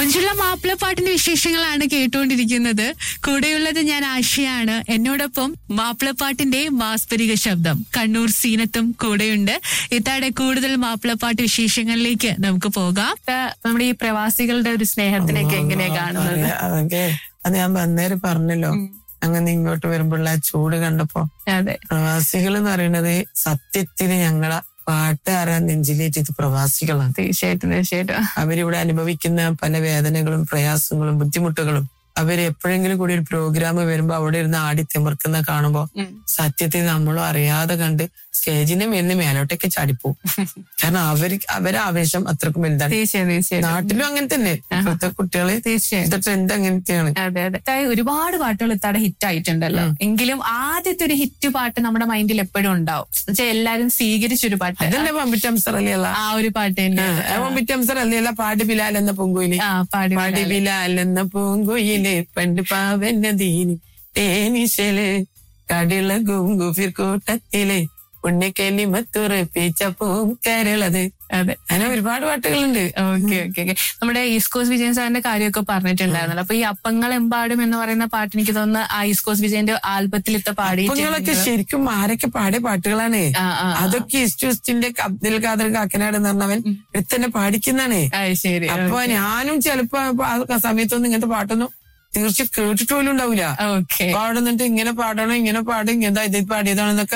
മഞ്ജുള മാപ്പിളപ്പാട്ടിന്റെ വിശേഷങ്ങളാണ് കേട്ടുകൊണ്ടിരിക്കുന്നത് കൂടെയുള്ളത് ഞാൻ ആശയാണ് എന്നോടൊപ്പം മാപ്പിളപ്പാട്ടിന്റെ മാസ്പരിക ശബ്ദം കണ്ണൂർ സീനത്തും കൂടെയുണ്ട് ഇത്താടെ കൂടുതൽ മാപ്പിളപ്പാട്ട് വിശേഷങ്ങളിലേക്ക് നമുക്ക് പോകാം ഇത്ത നമ്മുടെ ഈ പ്രവാസികളുടെ ഒരു സ്നേഹത്തിനൊക്കെ എങ്ങനെയാ കാണുന്നത് പറയാ, അതൊക്കെ അത് ഞാൻ വന്നേരം പറഞ്ഞല്ലോ അങ്ങനെ ഇങ്ങോട്ട് വരുമ്പോഴുള്ള ആ ചൂട് കണ്ടപ്പോ അതെ പ്രവാസികൾ എന്ന് പറയുന്നത് സത്യത്തിന് ഞങ്ങളെ പാട്ടുകാരാ നെഞ്ചിലേറ്റത് പ്രവാസികളാണ് തീർച്ചയായിട്ടും തീർച്ചയായിട്ടും അവരിവിടെ അനുഭവിക്കുന്ന പല വേദനകളും പ്രയാസങ്ങളും ബുദ്ധിമുട്ടുകളും അവര് എപ്പോഴെങ്കിലും കൂടി ഒരു പ്രോഗ്രാം വരുമ്പോ അവിടെ ഇരുന്ന് ആടി തിമിർക്കുന്ന കാണുമ്പോ ഉം. സത്യത്തിൽ നമ്മളും അറിയാതെ കണ്ട് സ്റ്റേജിനെ വരുന്ന മേലോട്ടൊക്കെ ചാടിപ്പോവും കാരണം അവര് അവരെ ആവേശം അത്രക്കും വലുതാണ് തീർച്ചയായും തീർച്ചയായിട്ടും നാട്ടിലും അങ്ങനെ തന്നെ ഇപ്പോഴത്തെ കുട്ടികള് തീർച്ചയായും ഇന്നത്തെ ട്രെൻഡ് അങ്ങനത്തെയാണ് അതെ അതെ ഇത്തായി ഒരുപാട് പാട്ടുകൾ ഇത്താടെ ഹിറ്റ് ആയിട്ടുണ്ടല്ലോ എങ്കിലും ആദ്യത്തെ ഒരു ഹിറ്റ് പാട്ട് നമ്മുടെ മൈൻഡിൽ എപ്പോഴും ഉണ്ടാവും എന്നുവെച്ചാൽ എല്ലാരും സ്വീകരിച്ചൊരു പാട്ട് അതല്ലേ പമ്പിറ്റ് അംസർ അല്ലേ ആ ഒരു പാട്ട് തന്നെ പമ്പിറ്റ് അംസർ അല്ലേ പാടി ബിലാൽ എന്ന പൂങ്കുയില് ആ പാടി പാടി ബിലാൽ എന്ന പൂങ്കുയില് പണ്ട് പാവന്റെ ദീനി തേനിശല് കടിളകും ഗുഫിർക്കൂട്ടത്തില് ഉണ്ണിക്കലിമത്തുറപ്പിച്ച പൂങ്കരളത് അതെ അങ്ങനെ ഒരുപാട് പാട്ടുകളുണ്ട് ഓക്കെ ഓക്കെ ഓക്കെ നമ്മുടെ ഈസ്കോസ് വിജയൻ സാറിന്റെ കാര്യമൊക്കെ പറഞ്ഞിട്ടുണ്ടായിരുന്നല്ലോ അപ്പൊ ഈ അപ്പങ്ങൾ എമ്പാടും എന്ന് പറയുന്ന പാട്ട് എനിക്ക് തോന്നുന്നു ആ ഈസ്കോസ് വിജയന്റെ ആൽബത്തിലത്തെ അപ്പങ്ങളൊക്കെ പാടി ശരിക്കും ആരൊക്കെ പാടിയ പാട്ടുകളാണ് ആ ആ അതൊക്കെ ഇസ്റ്റുസ്റ്റിന്റെ അബ്ദുൽ ഖാദർ കാക്കനാട് എന്ന് പറഞ്ഞവൻ എടുത്തന്നെ പാടിക്കുന്നതാണ് അത് ശരി അപ്പൊ ഞാനും ചിലപ്പോ ആ സമയത്തൊന്നും ഇങ്ങനത്തെ പാട്ടൊന്നും തീർച്ച കേട്ടിട്ട് പോലും ഉണ്ടാവില്ല ഓക്കെ പാടുന്നിട്ട് ഇങ്ങനെ പാടണം ഇങ്ങനെ പാടും ഇങ്ങനെ ഇത് പാടിയതാണെന്നൊക്കെ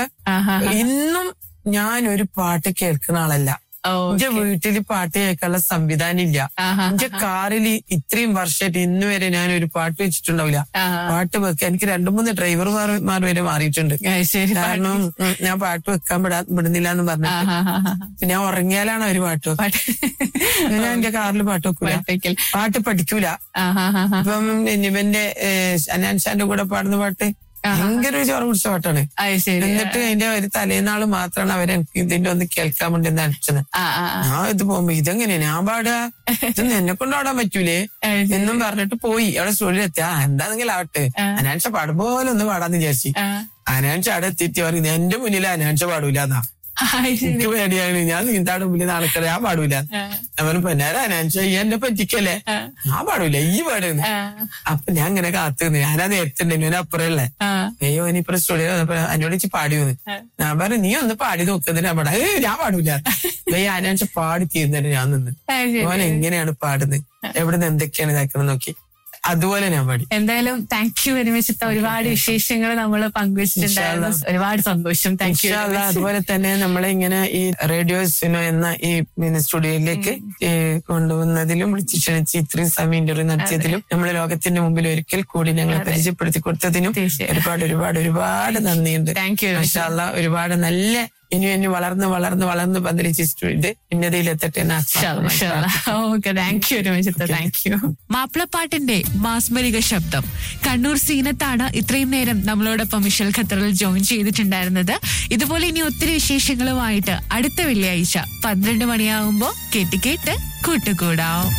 ഇന്നും ഞാൻ ഒരു പാട്ട് കേൾക്കുന്ന ആളല്ല എന്റെ വീട്ടിൽ പാട്ട് കേൾക്കാനുള്ള സംവിധാനം ഇല്ല എന്റെ കാറിൽ ഇത്രയും വർഷമായിട്ട് ഇന്ന് വരെ ഞാൻ ഒരു പാട്ട് വെച്ചിട്ടുണ്ടാവില്ല പാട്ട് വെക്കാൻ എനിക്ക് രണ്ടു മൂന്ന് ഡ്രൈവർമാർ വരെ മാറിയിട്ടുണ്ട് ശരി കാരണം ഉം, ഞാൻ പാട്ട് വെക്കാൻ വിടാ വിടുന്നില്ല എന്ന് പറഞ്ഞു ഞാൻ ഉറങ്ങിയാലാണ് അവര് പാട്ട് വെക്കുക ഞാൻ എന്റെ കാറിൽ പാട്ട് വെക്കൂല പാട്ടേക്കൽ പാട്ട് പഠിക്കൂല ഇപ്പം ഇവന്റെ അനാൻഷാന്റെ കൂടെ പാടുന്ന പാട്ട് ഭയങ്കര ഒരു ചോറ പിടിച്ച പാട്ടാണ് അത് ശരി എന്നിട്ട് അതിന്റെ ഒരു തലേനാള് മാത്രമാണ് അവരെ എനിക്ക് ഇതിന്റെ ഒന്ന് കേൾക്കാൻ വേണ്ടി ഒന്ന് അടിച്ചത് ആ ആ ആ. ഞാൻ ഇത് പോകുമ്പോ ഇതെങ്ങനെയാ ഞാൻ പാടുക ഇതൊന്നും എന്നെ കൊണ്ട് പാടാൻ പറ്റൂലേ അത് ശരി. എന്നും പറഞ്ഞിട്ട് പോയി അവിടെ സ്റ്റുഡിയോ എത്തി ആ എന്താണെങ്കിലും ആവട്ടെ അനാൻഷ പാടുപോലെ ഒന്ന് പാടാന്ന് വിചാരിച്ചു ആ. അനാൻഷ അവിടെ എത്തിയിട്ട് പറയുന്നത് എന്റെ മുന്നിൽ അനാൻഷ പാടൂല എന്നാ അത് ശരി. എനിക്ക് പേടിയാണ് ഞാൻ നീന്താടെ മുന്നിൽ നടക്കല ഞാൻ പാടൂല ആ. അവൻ പൊന്നാര അനാൻഷ ഈ എന്നെ പറ്റിക്കല്ലേ ആ. ഞാൻ പാടൂല ഈ പാടുന്നു ആ. അപ്പൊ ഞാൻ ഇങ്ങനെ കാത്തുനിന്ന് ഞാനാ നേരത്തുണ്ടായിരുന്നു ഞാൻ അപ്പുറല്ലേ ആ. അയ്യോ ഇനിയിപ്പോ സ്റ്റുഡിയോ വന്നപ്പോ എന്നോട് ഇച്ചി പാടി വന്ന് ഞാൻ പറഞ്ഞു നീ ഒന്ന് പാടി നോക്കുന്നതിന് ഞാൻ പാടാ ഏയ് ഞാൻ പാടൂല ഈ അനാൻഷ പാടി തീർന്നിട്ട് ഞാൻ നിന്ന് അത് ശരി. ഓൻ എങ്ങനെയാണ് പാടുന്നത് എവിടുന്ന് എന്തൊക്കെയാണ് ഇതാക്കുന്നത് നോക്കി അതുപോലെ ഞാൻ പാടി എന്തായാലും താങ്ക് യു വെരി മച്ച് ഒരുപാട് വിശേഷങ്ങൾ നമ്മൾ പങ്കുവച്ചിട്ടുണ്ടായിരുന്നു ഒരുപാട് സന്തോഷം താങ്ക് യു ഇൻഷാ അല്ലാ, അതുപോലെ തന്നെ നമ്മളെ ഇങ്ങനെ ഈ റേഡിയോ സിനോ എന്ന ഈ പിന്നെ സ്റ്റുഡിയോയിലേക്ക് ഈ കൊണ്ടുവന്നതിലും വിളിച്ചു ക്ഷണിച്ച് ഇത്രയും സമയം ഇന്റർവ്യൂ നടത്തിയതിലും നമ്മളെ ലോകത്തിന്റെ മുമ്പിൽ ഒരിക്കൽ കൂടി ഞങ്ങളെ പരിചയപ്പെടുത്തി കൊടുത്തതിനും തീർച്ചയായും. ഒരുപാട് ഒരുപാട് ഒരുപാട് നന്ദിയുണ്ട് താങ്ക് യു മാഷാ അല്ലാ, ഒരുപാട് നല്ല ഇനി ഇനി വളർന്ന് വളർന്ന് വളർന്ന് പന്തലിച്ച് ഇത് ഉന്നതിയിലെത്തട്ടെ എന്ന് ആത്മാർത്ഥമായി okay thank you very much thank you മാപ്പിളപ്പാട്ടിന്റെ മാസ്മരിക ശബ്ദം കണ്ണൂർ സീനത്താണ് ഇത്രയും നേരം നമ്മളോടൊപ്പം മിഷൽ ഖത്തറിൽ ജോയിൻ ചെയ്തിട്ടുണ്ടായിരുന്നത് ഇതുപോലെ ഇനി ഒത്തിരി വിശേഷങ്ങളുമായിട്ട് അടുത്ത വെള്ളിയാഴ്ച പന്ത്രണ്ട് മണിയാവുമ്പോ കേട്ട് കേട്ട് കൂട്ടുകൂടാം